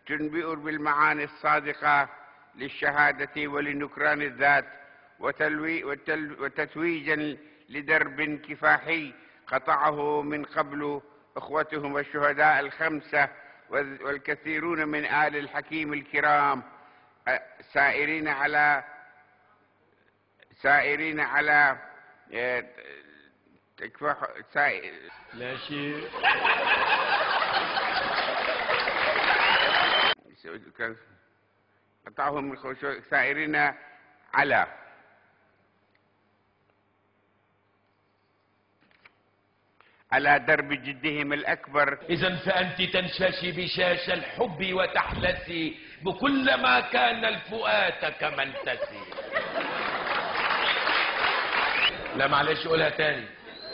تنبئ بالمعاني الصادقة للشهادة ولنكران الذات وتلوي وتل وتتويجا لدرب كفاحي قطعه من قبل اخوتهم الشهداء الخمسه والذ- والكثيرون من ال الحكيم الكرام أ- سائرين على سائرين على آه، تكفح سائر لا شيء قطعهم من خشوع سائرين على على درب جدهم الأكبر إذا فأنت تنششي بشاش الحب وتحلسي بكل ما كان الفؤاد كمنتسي لا معلش قولها تاني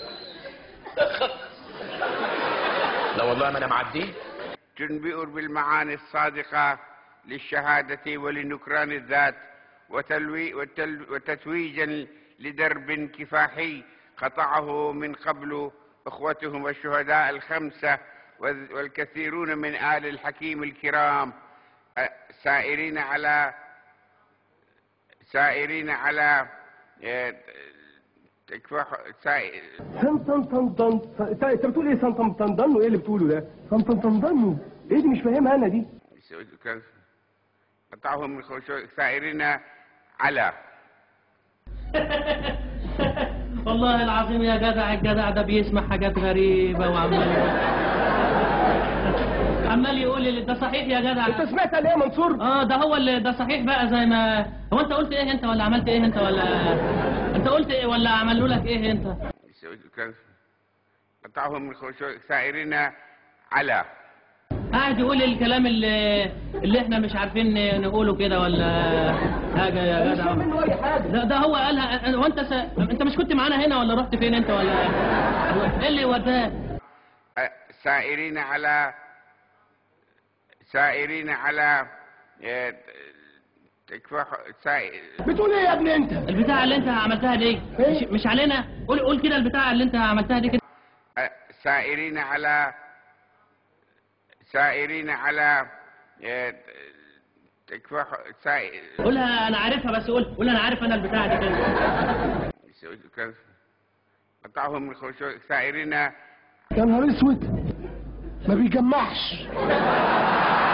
لا والله ما انا معديه تنبئ بالمعاني الصادقة للشهادة ولنكران الذات وتلوي وتل وتتويجا لدرب كفاحي قطعه من قبل اخوتهم الشهداء الخمسه والذ- والكثيرون من ال الحكيم الكرام أ- سائرين على سائرين على آه، تكفح سائر سن سن سن طن انت انت بتقول ايه سن طن طن طن وايه اللي بتقوله ده؟ سن طن طن طن ايه دي مش فاهمها انا دي قطعهم من خشوع سائرين على والله العظيم يا جدع الجدع ده بيسمع حاجات غريبة وعمال عمال يقول لي ده صحيح يا انت جدع سمعت عليه يا منصور؟ اه ده هو اللي ده صحيح بقى زي ما هو انت قلت ايه انت ولا عملت ايه انت ولا انت قلت ايه ولا عملوا لك ايه انت قطعهم من خشوع سائرين على قاعد يقول الكلام اللي اللي احنا مش عارفين نقوله كده ولا حاجة يا مش جدع فاهم منه اي حاجه ده, ده هو قالها وانت س... انت مش كنت معانا هنا ولا رحت فين انت ولا ايه اللي وداك أ- سائرين على سائرين على آه، تكفح سائر بتقول ايه يا ابني انت؟ البتاع اللي انت عملتها دي مش, مش علينا قول قول كده البتاع اللي انت عملتها دي كده أ- سائرين على سائرين على آه، تكفح سائر قولها انا عارفها بس قول قول انا عارف انا البتاع دي كده قطعهم من خشوع سائرين يا نهار اسود ما بيجمعش